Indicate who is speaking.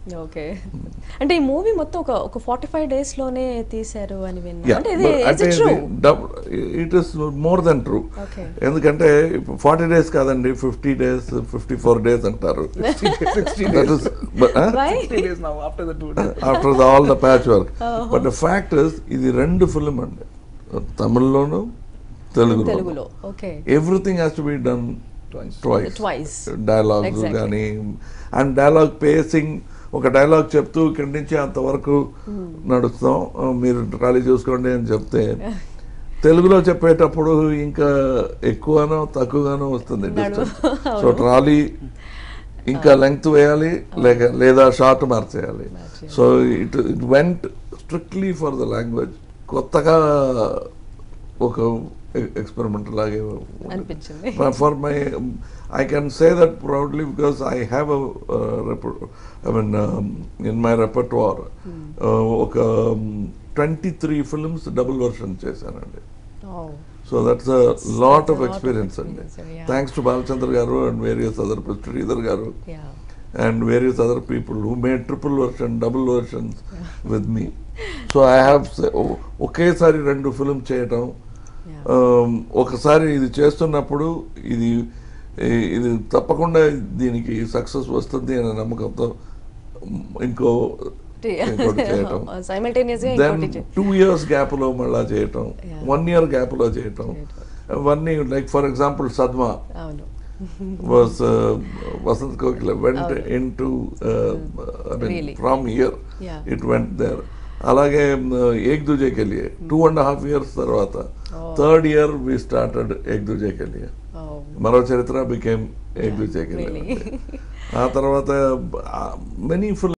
Speaker 1: Okay అంటే ఈ movie మొత్తం ఒక ఒక ఫార్టీ ఫైవ్ డేస్ లోనే తీశారు అని విన్నా
Speaker 2: Yeah,
Speaker 1: అంటే
Speaker 2: but
Speaker 1: ఇది
Speaker 2: అంటే
Speaker 1: true
Speaker 2: it is more than true
Speaker 1: Okay.
Speaker 2: ఎందుకంటే ఫార్టీ డేస్ కాదండి fifty days fifty four days అంటారు
Speaker 1: why
Speaker 3: Three days now after the tour.
Speaker 2: After all the patch work but the fact is ఇది రెండు film అండి తమిళ్లోను తెలుగులో
Speaker 1: తెలుగులో okay
Speaker 2: everything has to be done
Speaker 3: Twice.
Speaker 2: Twice
Speaker 1: Twice.
Speaker 2: Dialogues
Speaker 1: Exactly.
Speaker 2: కానీ and dialogue pacing ఒక dialogue చెప్తూ ఇక్కడి నుంచి అంతవరకు నడుస్తాం ఆ, మీరు ట్రాలీ చూసుకోండి అని చెప్తే తెలుగులో చెప్పేటప్పుడు ఇంకా ఎక్కువనో తక్కువగానో వస్తుంది డిస్టెన్స్ సో ట్రాలీ ఇంకా లెంగ్త్ వేయాలి లేక లేదా షార్ట్ మార్చేయాలి so it it went strictly for the language కొత్తగా ఒక ఎక్స్పెరిమెంట్ లాగే ఉంది.
Speaker 1: అనిపించింది
Speaker 2: for, for my um, i can say that proudly because i have a uh, rep- i mean um, in my repertoire uh, ఒక twenty three films double version చేశానండి so that's a lot of
Speaker 1: lot of
Speaker 2: experience అండి
Speaker 1: experience, yeah.
Speaker 2: Thanks to Balachandra గారు and various other Sridhar గారు
Speaker 1: yeah
Speaker 2: and various other people who made triple version, double versions with me. So I have se- o- ఒకేసారి రెండు film చేయటం
Speaker 1: Yeah.
Speaker 2: um, ఒకసారి ఇది చేస్తున్నప్పుడు ఇది ఈ- ఇది తప్పకుండా దీనికి సక్సెస్ వస్తుంది అనే నమ్మకంతో um, ఇంకో ఇంకోటి చేయటం
Speaker 1: సైమల్టేనియస్ గా
Speaker 2: దెన్
Speaker 1: ఇంకోటి చే-
Speaker 2: టూ ఇయర్స్ గ్యాప్ లో మళ్ళా చేయటం
Speaker 1: Yeah.
Speaker 2: వన్ ఇయర్ గ్యాప్ లో చేయటం అవన్నీ లైక్ ఫర్ ఎగ్జాంపుల్ సద్మా
Speaker 1: అవును
Speaker 2: was uh, Vasant Kokila went
Speaker 1: Oh.
Speaker 2: into uh, I mean
Speaker 1: Really?
Speaker 2: from here
Speaker 1: Yeah.
Speaker 2: it went there అలాగే ఏక్ Duje Ke Liye two and half years తర్వాత
Speaker 1: Oh.
Speaker 2: Third year we started Ek Duje Ke Liye
Speaker 1: Oh.
Speaker 2: మరో చరిత్ర became ఏక్
Speaker 1: Yeah,
Speaker 2: Duje Ke लिए
Speaker 1: really.
Speaker 2: ఆ తర్వాత many film